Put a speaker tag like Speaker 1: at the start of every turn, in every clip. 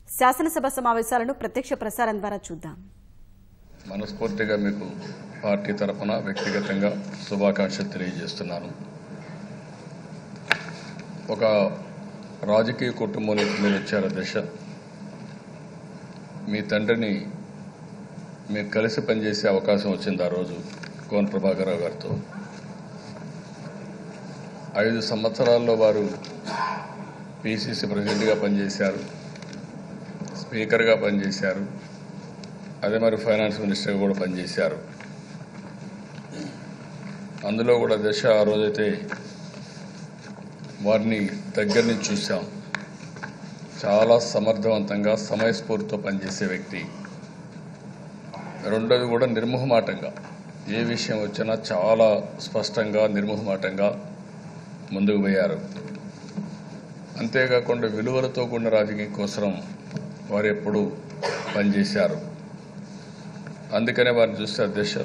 Speaker 1: శాసనసభ సమావేశాలను ప్రత్యక్ష ప్రసారం ద్వారా చూద్దాం
Speaker 2: మనస్ఫూర్తిగా మీకు పార్టీ తరఫున వ్యక్తిగతంగా శుభాకాంక్షలు తెలియజేస్తున్నాను ఒక రాజకీయ కుటుంబం నుంచి మీరు వచ్చారు దశ మీ తండ్రిని మీరు కలిసి పనిచేసే అవకాశం వచ్చింది ఆ రోజు కోన ప్రభాకరరావు గారితో ఐదు సంవత్సరాల్లో వారు పిసిసి ప్రెసిడెంట్గా పనిచేశారు స్పీకర్గా పనిచేశారు అదే మరి ఫైనాన్స్ మినిస్టర్గా కూడా పనిచేశారు అందులో కూడా దశ ఆ రోజైతే వారిని దగ్గర నుంచి చూసాం చాలా సమర్థవంతంగా సమయస్ఫూర్తితో పనిచేసే వ్యక్తి రెండోది కూడా నిర్మోహమాటంగా ఏ విషయం వచ్చినా చాలా స్పష్టంగా నిర్మోహమాటంగా ముందుకు పోయారు అంతేకాకుండా విలువలతో కూడిన రాజకీయం కోసం వారు ఎప్పుడూ పనిచేశారు అందుకనే వారిని చూస్తే అధ్యక్ష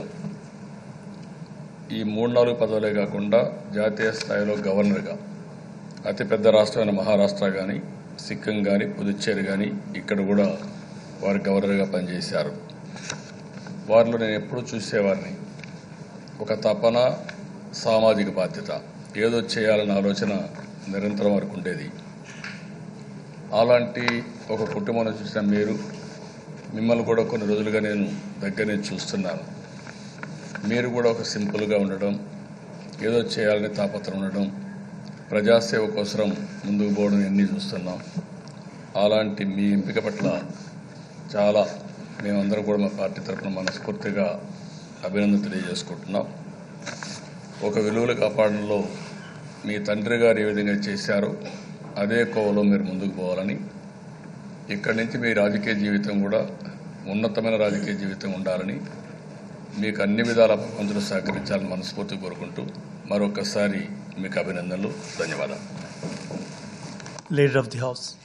Speaker 2: ఈ మూడు నాలుగు పదవులే కాకుండా జాతీయ స్థాయిలో గవర్నర్గా అతిపెద్ద రాష్ట్రమైన మహారాష్ట్ర కానీ సిక్కిం కానీ పుదుచ్చేరి కానీ ఇక్కడ కూడా వారు గవర్నర్గా పనిచేశారు వారిలో నేను ఎప్పుడూ చూసేవారిని ఒక తపన సామాజిక బాధ్యత ఏదో చేయాలన్న ఆలోచన నిరంతరం వారికి ఉండేది అలాంటి ఒక కుటుంబాన్ని చూసిన మీరు మిమ్మల్ని కూడా కొన్ని రోజులుగా నేను దగ్గర నుంచి చూస్తున్నాను మీరు కూడా ఒక సింపుల్గా ఉండడం ఏదో చేయాలని తాపత్రం ఉండడం ప్రజాసేవ కోసం ముందుకు పోవడం ఎన్ని చూస్తున్నాం అలాంటి మీ ఎంపిక పట్ల చాలా మేమందరం కూడా మా పార్టీ తరఫున మనస్ఫూర్తిగా అభినందన తెలియజేసుకుంటున్నాం ఒక విలువలు కాపాడంలో మీ తండ్రి గారు ఏ విధంగా చేశారో అదే కోవలో మీరు ముందుకు పోవాలని ఇక్కడి నుంచి మీ రాజకీయ జీవితం కూడా ఉన్నతమైన రాజకీయ జీవితం ఉండాలని మీకు అన్ని విధాల భగవంతులు సహకరించాలని మనస్ఫూర్తి కోరుకుంటూ మరొకసారి మీకు అభినందనలు ధన్యవాదాలు
Speaker 3: Leader of the House.